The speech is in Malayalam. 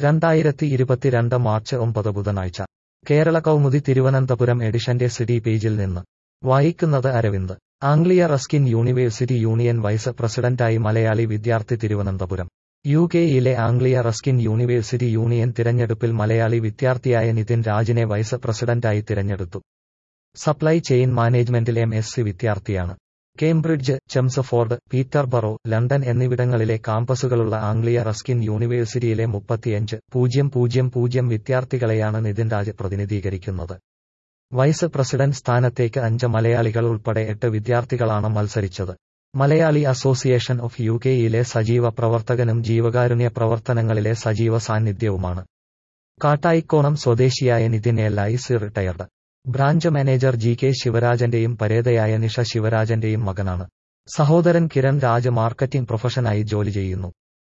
രണ്ടായിരത്തി ഇരുപത്തിരണ്ട് മാർച്ച് ഒമ്പത് ബുധനാഴ്ച കേരള കൗമുദി തിരുവനന്തപുരം എഡിഷന്റെ സിറ്റി പേജിൽ നിന്ന് വായിക്കുന്നത് Aravind Anglia Ruskin university union vice പ്രസിഡന്റായി മലയാളി വിദ്യാർത്ഥി തിരുവനന്തപുരം യു കെയിലെ ആംഗ്ലിയ റസ്കിൻ യൂണിവേഴ്സിറ്റി യൂണിയൻ തിരഞ്ഞെടുപ്പിൽ മലയാളി വിദ്യാർത്ഥിയായ നിതിൻ രാജിനെ വൈസ് പ്രസിഡന്റായി തിരഞ്ഞെടുത്തു സപ്ലൈ ചെയിൻ മാനേജ്മെന്റിൽ എം എസ് സി വിദ്യാർത്ഥിയാണ് കേംബ്രിഡ്ജ് ചെംസഫോർഡ് പീറ്റർബറോ ലണ്ടൻ എന്നിവിടങ്ങളിലെ കാമ്പസുകളുള്ള ആംഗ്ലിയ റസ്കിൻ യൂണിവേഴ്സിറ്റിയിലെ മുപ്പത്തിയഞ്ച് പൂജ്യം പൂജ്യം പൂജ്യം വിദ്യാർത്ഥികളെയാണ് നിതിൻ രാജ് പ്രതിനിധീകരിക്കുന്നത് വൈസ് പ്രസിഡന്റ് സ്ഥാനത്തേക്ക് അഞ്ച് മലയാളികൾ ഉൾപ്പെടെ എട്ട് വിദ്യാർത്ഥികളാണ് മത്സരിച്ചത് മലയാളി അസോസിയേഷൻ ഓഫ് യു കെയിലെ സജീവ പ്രവർത്തകനും ജീവകാരുണ്യ പ്രവർത്തനങ്ങളിലെ സജീവ സാന്നിധ്യവുമാണ് കാട്ടായിക്കോണം സ്വദേശിയായ Nithin L I C retired branch manager G K ശിവരാജന്റെയും പരേതയായ നിഷ ശിവരാജന്റെയും മകനാണ് സഹോദരൻ കിരൺ രാജ് മാർക്കറ്റിംഗ് പ്രൊഫഷനായി ജോലി ചെയ്യുന്നു